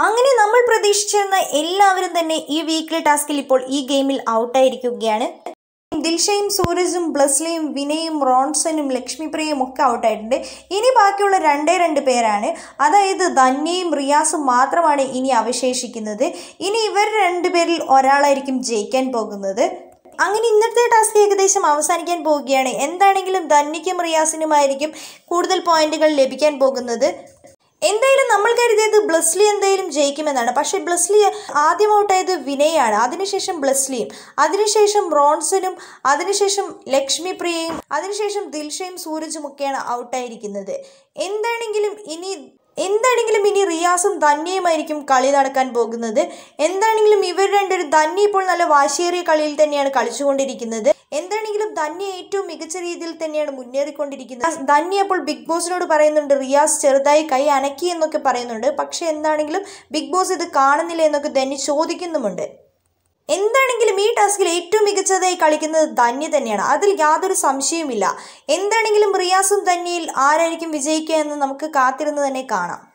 അങ്ങനെ നമ്മൾ പ്രതീക്ഷിച്ചിരുന്ന എല്ലാവരും തന്നെ ഈ വീക്ക്ലി ടാസ്കിൽ ഇപ്പോൾ ഈ ഗെയിമിൽ ഔട്ടായിരിക്കുകയാണ് ദിൽഷയും സൂരജും ബ്ലസ്ലിയും വിനയും റോൺസനും ലക്ഷ്മിപ്രിയയും ഒക്കെ ഔട്ടായിട്ടുണ്ട് ഇനി ബാക്കിയുള്ള രണ്ടേ രണ്ട് പേരാണ് അതായത് ധന്യയും റിയാസും മാത്രമാണ് ഇനി അവശേഷിക്കുന്നത് ഇനി ഇവർ രണ്ടുപേരിൽ ഒരാളായിരിക്കും ജയിക്കാൻ പോകുന്നത് അങ്ങനെ ഇന്നത്തെ ടാസ്ക് ഏകദേശം അവസാനിക്കാൻ പോവുകയാണ് എന്താണെങ്കിലും ധന്യയ്ക്കും റിയാസിനുമായിരിക്കും കൂടുതൽ പോയിന്റുകൾ ലഭിക്കാൻ പോകുന്നത് എന്തായാലും നമ്മൾ കരുതിയത് ബ്ലസ്ലി എന്തായാലും ജയിക്കുമെന്നാണ് പക്ഷേ ബ്ലസ്ലി ആദ്യം ഔട്ടായത് വിനയാണ് അതിനുശേഷം ബ്ലസ്ലിയും അതിനുശേഷം റോൺസനും അതിനുശേഷം ലക്ഷ്മി പ്രിയയും അതിനുശേഷം ദിൽഷയും സൂരജും ഒക്കെയാണ് ഔട്ടായിരിക്കുന്നത് എന്താണെങ്കിലും ഇനി എന്താണെങ്കിലും ഇനി റിയാസും ധന്യയുമായിരിക്കും കളി നടക്കാൻ പോകുന്നത് എന്താണെങ്കിലും ഇവർ രണ്ടുപേരും ധന്യ ഇപ്പോൾ നല്ല വാശിയേറിയ കളിയിൽ തന്നെയാണ് കളിച്ചുകൊണ്ടിരിക്കുന്നത് എന്താണെങ്കിലും ധന്യ ഏറ്റവും മികച്ച രീതിയിൽ തന്നെയാണ് മുന്നേറിക്കൊണ്ടിരിക്കുന്നത് ധന്യ അപ്പോൾ ബിഗ് ബോസിനോട് പറയുന്നുണ്ട് റിയാസ് ചെറുതായി കൈ അനക്കി എന്നൊക്കെ പറയുന്നുണ്ട് പക്ഷെ എന്താണെങ്കിലും ബിഗ് ബോസ് ഇത് കാണുന്നില്ല എന്നൊക്കെ ധന്യ ചോദിക്കുന്നുമുണ്ട് എന്താണെങ്കിലും ഈ ടാസ്കിൽ ഏറ്റവും മികച്ചതായി കളിക്കുന്നത് ധന്യ തന്നെയാണ് അതിൽ യാതൊരു സംശയവുമില്ല എന്താണെങ്കിലും റിയാസും ധന്യയിൽ ആരായിരിക്കും വിജയിക്കുക എന്ന് നമുക്ക് കാത്തിരുന്ന് തന്നെ കാണാം